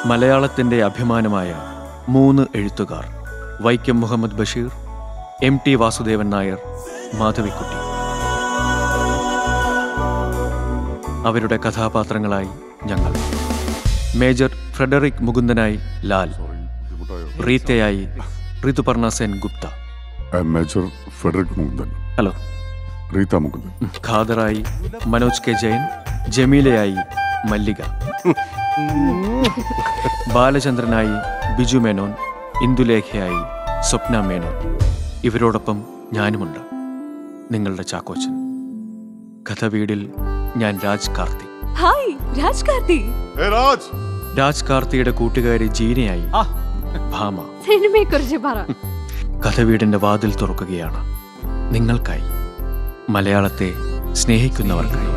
മലയാളത്തിൻ്റെ അഭിമാനമായ മൂന്ന് എഴുത്തുകാർ വൈക്കം മുഹമ്മദ് ബഷീർ എം ടി വാസുദേവൻ നായർ മാധവിക്കുട്ടി അവരുടെ കഥാപാത്രങ്ങളായി ഞങ്ങൾ മേജർ ഫ്രെഡറിക് മുകുന്ദനായി ലാൽ റീത്തയായി Rituparna Sengupta I am major Frederick Mukundan hello Rita Mukundan ഖാദറായി മനോജ് കെ ജയൻ ജമീലയായി മല്ലിക ബാലചന്ദ്രനായി ബിജു മേനോൻ ഇന്ദുലേഖയായി സ്വപ്ന മേനോൻ ഇവരോടൊപ്പം ഞാനുമുണ്ട് നിങ്ങളുടെ ചാക്കോച്ചൻ കഥ വീടിൽ ഞാൻ രാജ് കാർത്തി ഹായ് രാജ് കാർത്തി രാജ് കാർത്തിയുടെ കൂട്ടുകാരി ജീനയായി ഭാമ സിനിമയെ കുറിച്ച് പറ കഥ വീടിന്റെ വാതിൽ തുറക്കുകയാണ് നിങ്ങൾക്കായി മലയാളത്തെ സ്നേഹിക്കുന്നവർക്കായി